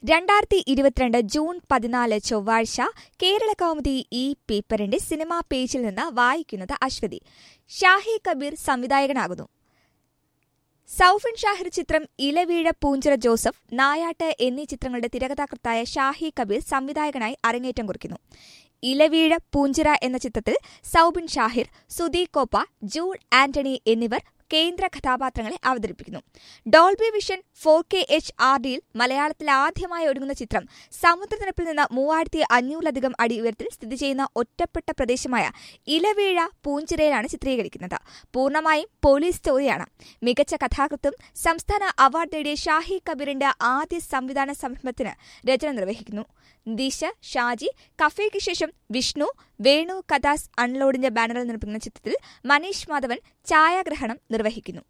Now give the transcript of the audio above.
രണ്ടായിരത്തി ഇരുപത്തിരണ്ട് ജൂൺ പതിനാല് ചൊവ്വാഴ്ച കേരള കൗമുദി ഈ പേപ്പറിന്റെ സിനിമാ പേജിൽ നിന്ന് വായിക്കുന്നത് അശ്വതി ഷാഹി കബീർ സംവിധായകനാകുന്നു സൌഫിൻ ഷാഹിർ ചിത്രം ഇലവീഴ പൂഞ്ചിറ ജോസഫ് നായാട്ട് എന്നീ ചിത്രങ്ങളുടെ തിരക്കഥാകൃത്തായ ഷാഹി കബീർ സംവിധായകനായി അരങ്ങേറ്റം കുറിക്കുന്നു ഇലവീഴ പൂഞ്ചിറ എന്ന ചിത്രത്തിൽ സൌബിൻ ഷാഹിർ സുദീ കോപ്പ ജൂഡ് ആന്റണി എന്നിവർ കേന്ദ്ര കഥാപാത്രങ്ങളെ അവതരിപ്പിക്കുന്നു Dolby vision four K H R ഡിയിൽ മലയാളത്തിൽ ആദ്യമായി ഒരുങ്ങുന്ന ചിത്രം സമുദ്രനിരപ്പിൽ നിന്ന് മൂവായിരത്തി അഞ്ഞൂറിലധികം അടി ഉയരത്തിൽ സ്ഥിതി ചെയ്യുന്ന ഒറ്റപ്പെട്ട പ്രദേശമായ ഇലവീഴ പൂഞ്ചിറയിലാണ് ചിത്രീകരിക്കുന്നത് പൂർണ്ണമായും പോലീസ് സ്റ്റോറിയാണ് മികച്ച കഥാകൃത്തും സംസ്ഥാന അവാർഡ് നേടിയ ഷാഹി കബീറിന്റെ ആദ്യ സംവിധാന സംരംഭത്തിന് രചന നിർവഹിക്കുന്നു ദിശ ഷാജി കഫേക്ക് ശേഷം വിഷ്ണു വേണു കഥാസ് അൺലോഡിന്റെ ബാനറിൽ നിർമ്മിക്കുന്ന ചിത്രത്തിൽ മനീഷ് മാധവൻ ഛായാഗ്രഹണം നിർവഹിക്കുന്നു